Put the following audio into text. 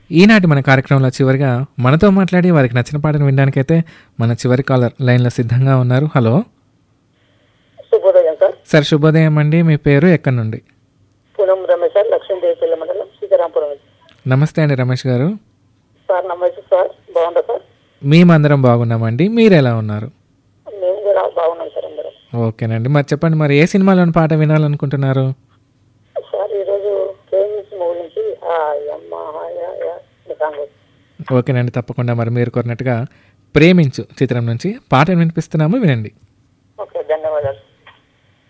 ఈనాటి మన కార్యక్రమంలో చివరిగా మనతో మాట్లాడి వారికి నచ్చిన పాటను వినడానికైతే మన చివరి కాలర్ లైన్లో సిద్ధంగా ఉన్నారు హలో శుభోదయం సార్ సార్ శుభోదయం అండి మీ పేరు ఎక్కడి నుండి పూనం రమేష్ సార్ లక్ష్మీదేవిపల్లి మండలం సీతారాంపురం నమస్తే అండి రమేష్ గారు సార్ నమస్తే సార్ బాగుందా సార్ మేమందరం బాగున్నామండి మీరు ఎలా ఉన్నారు మేము కూడా బాగున్నాం సార్ అందరం ఓకేనండి మరి చెప్పండి మరి ఏ సినిమాలోని పాట వినాలనుకుంటున్నారు సార్ ఈరోజు కేఎంఎస్ మూవీ నుంచి ఆ యమ్మ హాయ యా అనే సాంగ్ వచ్చింది. ఓకేనండి తప్పకుండా మరి మీరు కోరినట్టుగా ప్రేమించు చిత్రం నుంచి పాటను వినిపిస్తున్నాము వినండి